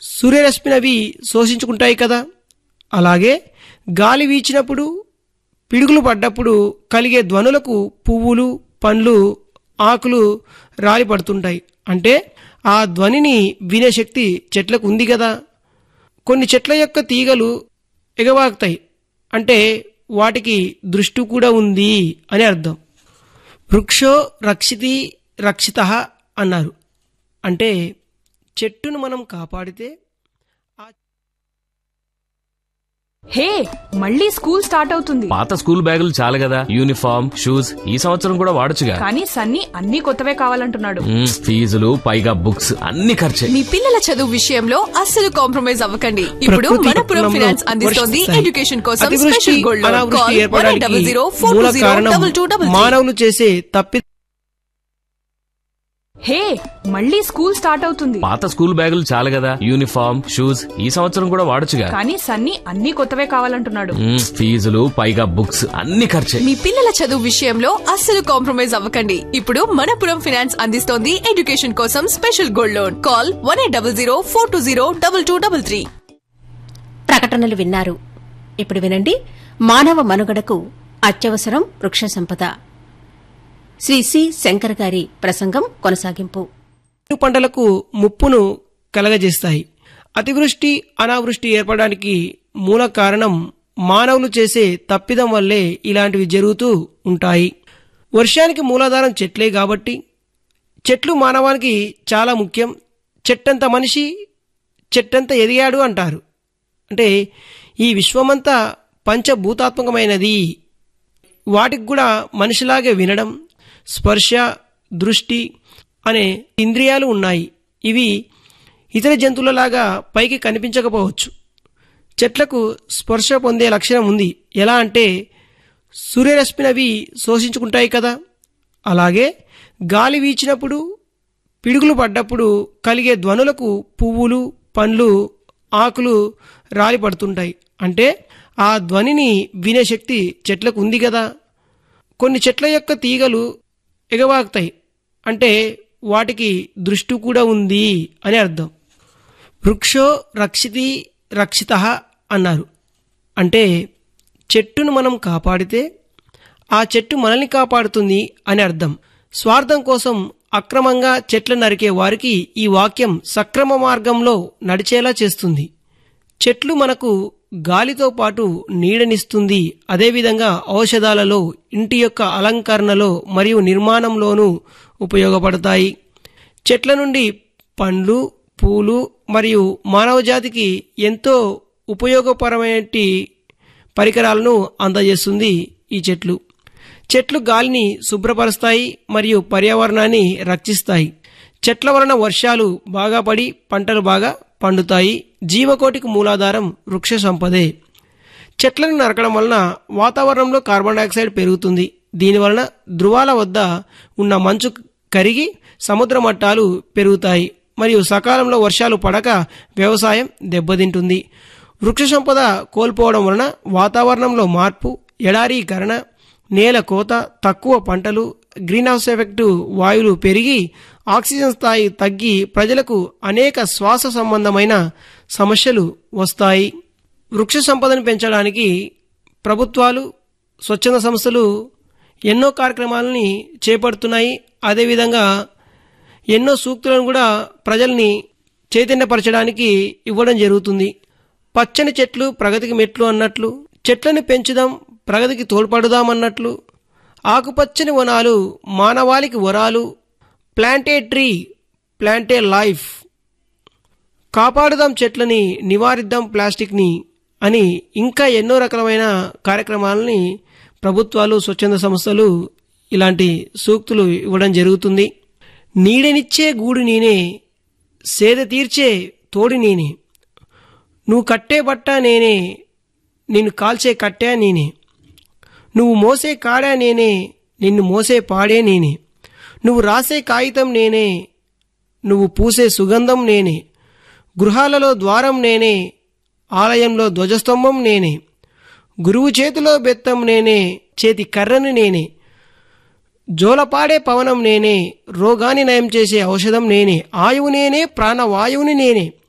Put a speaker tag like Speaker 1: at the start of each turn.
Speaker 1: సూర్యరశ్మిని అవి శోషించుకుంటాయి కదా అలాగే గాలి వీచినప్పుడు పిడుగులు పడ్డప్పుడు కలిగే ధ్వనులకు పువ్వులు పండ్లు ఆకులు రాలి పడుతుంటాయి అంటే ఆ ధ్వనిని వినే శక్తి చెట్లకు ఉంది కదా కొన్ని చెట్ల యొక్క తీగలు ఎగవాకుతాయి అంటే వాటికి దృష్టి కూడా ఉంది అని అర్థం వృక్షో రక్షితి రక్షిత అన్నారు అంటే చెట్టును మనం కాపాడితే
Speaker 2: హే మళ్ళీ స్కూల్ స్టార్ట్ అవుతుంది
Speaker 3: పాత స్కూల్ బ్యాగులు చాలు కదా యూనిఫామ్ షూస్ ఈ సంవత్సరం కూడా వాడొచ్చుగా
Speaker 2: కానీ సన్నీ అన్ని కొత్తవే కావాలంటున్నాడు
Speaker 3: మ్మ్, ఫీజులు పైగా బుక్స్ అన్ని ఖర్చే
Speaker 4: మీ పిల్లల చదువు విషయంలో అస్సలు కాంప్రమైజ్ అవ్వకండి ఇప్పుడు
Speaker 1: ప్రకృతి
Speaker 4: మనపురం
Speaker 1: విప్లవంలో
Speaker 4: ఫైనాన్స్ అందిస్తోంది
Speaker 1: వర్షిస్తాయి.
Speaker 4: ఎడ్యుకేషన్ కోసం
Speaker 1: అతివృష్టి,
Speaker 4: స్పెషల్ గోల్డ్ లోన్
Speaker 1: అనావృష్టి
Speaker 4: కాల్ వన్
Speaker 1: ఏర్పడడానికి
Speaker 4: డబల్ జీరో ఫోర్
Speaker 1: మూల
Speaker 4: టూ జీరో
Speaker 1: కారణం
Speaker 4: డబల్ టూ డబల్ త్రీ
Speaker 1: మానవులు చేసే తప్పి
Speaker 2: హే మళ్ళీ స్కూల్ స్టార్ట్ అవుతుంది
Speaker 3: పాత స్కూల్ బ్యాగులు చాలు కదా యూనిఫామ్ షూస్ ఈ సంవత్సరం కూడా వాడొచ్చుగా
Speaker 2: కానీ సన్నీ అన్ని కొత్తవే కావాలంటున్నాడు
Speaker 3: మ్మ్, ఫీజులు పైగా బుక్స్ అన్ని ఖర్చే
Speaker 4: మీ పిల్లల చదువు విషయంలో అస్సలు కాంప్రమైజ్ అవ్వకండి ఇప్పుడు మనపురం ఫైనాన్స్ అందిస్తోంది ఎడ్యుకేషన్ కోసం special gold loan call one eight double zero four two zero double two double three
Speaker 5: ప్రకటనలు విన్నారు ఇప్పుడు వినండి మానవ మనుగడకు అత్యవసరం వృక్ష సంపద శ్రీ సి శంకర్ గారి ప్రసంగం కొనసాగింపు
Speaker 1: పంటలకు ముప్పును కలగజేస్తాయి అతివృష్టి అనావృష్టి ఏర్పడడానికి మూల కారణం మానవులు చేసే తప్పిదం వల్లే ఇలాంటివి జరుగుతూ ఉంటాయి వర్షానికి మూలాధారం చెట్లే కాబట్టి చెట్లు మానవానికి చాలా ముఖ్యం చెట్టంత మనిషి చెట్టంత ఎదిగాడు అంటారు అంటే ఈ విశ్వమంతా పంచభూతాత్మకమైనది వాటికి కూడా మనిషిలాగే వినడం స్పర్శ దృష్టి అనే ఇంద్రియాలు ఉన్నాయి ఇవి ఇతర జంతువులలాగా పైకి కనిపించకపోవచ్చు చెట్లకు స్పర్శ పొందే లక్షణం ఉంది ఎలా అంటే సూర్యరశ్మిని అవి శోషించుకుంటాయి కదా అలాగే గాలి వీచినప్పుడు పిడుగులు పడ్డప్పుడు కలిగే ధ్వనులకు పువ్వులు పండ్లు ఆకులు రాలి పడుతుంటాయి అంటే ఆ ధ్వనిని వినే శక్తి చెట్లకు ఉంది కదా కొన్ని చెట్ల యొక్క తీగలు ఎగవాకుతాయి అంటే వాటికి దృష్టి కూడా ఉంది అని అర్థం వృక్షో రక్షితి రక్షిత అన్నారు అంటే చెట్టును మనం కాపాడితే ఆ చెట్టు మనల్ని కాపాడుతుంది అని అర్థం స్వార్థం కోసం అక్రమంగా చెట్లు నరికే వారికి ఈ వాక్యం సక్రమ మార్గంలో నడిచేలా చేస్తుంది చెట్లు మనకు గాలితో పాటు నీడనిస్తుంది అదేవిధంగా ఔషధాలలో ఇంటి యొక్క అలంకరణలో మరియు నిర్మాణంలోనూ ఉపయోగపడతాయి చెట్ల నుండి పండ్లు పూలు మరియు మానవజాతికి ఎంతో ఉపయోగపరమైన పరికరాలను అందజేస్తుంది ఈ చెట్లు చెట్లు గాలిని శుభ్రపరుస్తాయి మరియు పర్యావరణాన్ని రక్షిస్తాయి చెట్ల వలన వర్షాలు బాగా పడి పంటలు బాగా పండుతాయి జీవకోటికి మూలాధారం వృక్ష సంపదే చెట్లను నరకడం వలన వాతావరణంలో కార్బన్ డైఆక్సైడ్ పెరుగుతుంది దీనివలన ధృవాల వద్ద ఉన్న మంచు కరిగి సముద్ర మట్టాలు పెరుగుతాయి మరియు సకాలంలో వర్షాలు పడక వ్యవసాయం దెబ్బతింటుంది వృక్ష సంపద కోల్పోవడం వలన వాతావరణంలో మార్పు ఎడారీకరణ నేల కోత తక్కువ పంటలు గ్రీన్ హౌస్ ఎఫెక్టు వాయువులు పెరిగి ఆక్సిజన్ స్థాయి తగ్గి ప్రజలకు అనేక శ్వాస సంబంధమైన సమస్యలు వస్తాయి వృక్ష సంపదను పెంచడానికి ప్రభుత్వాలు స్వచ్ఛంద సంస్థలు ఎన్నో కార్యక్రమాలని చేపడుతున్నాయి అదేవిధంగా ఎన్నో సూక్తులను కూడా ప్రజల్ని చైతన్యపరచడానికి ఇవ్వడం జరుగుతుంది పచ్చని చెట్లు ప్రగతికి మెట్లు అన్నట్లు చెట్లను పెంచుదాం ప్రగతికి తోడ్పడుదాం అన్నట్లు ఆకుపచ్చని వనాలు మానవాళికి వరాలు ప్లాంటే ట్రీ ప్లాంటే లైఫ్ కాపాడుదాం చెట్లని నివారిద్దాం ప్లాస్టిక్ని అని ఇంకా ఎన్నో రకాలమైన కార్యక్రమాలని ప్రభుత్వాలు స్వచ్ఛంద సంస్థలు ఇలాంటి సూక్తులు ఇవ్వడం జరుగుతుంది నీడనిచ్చే గూడు నేనే సేద తీర్చే తోడి నేనే నువ్వు కట్టే బట్ట నేనే నిన్ను కాల్చే కట్టే నేనే నువ్వు మోసే కాడా నేనే నిన్ను మోసే పాడే నేనే నువ్వు రాసే కాగితం నేనే నువ్వు పూసే సుగంధం నేనే గృహాలలో ద్వారం నేనే ఆలయంలో ధ్వజస్తంభం నేనే గురువు చేతిలో బెత్తం నేనే చేతి కర్రని నేనే జోలపాడే పవనం నేనే రోగాన్ని నయం చేసే ఔషధం నేనే ఆయువు నేనే ప్రాణవాయువుని నేనే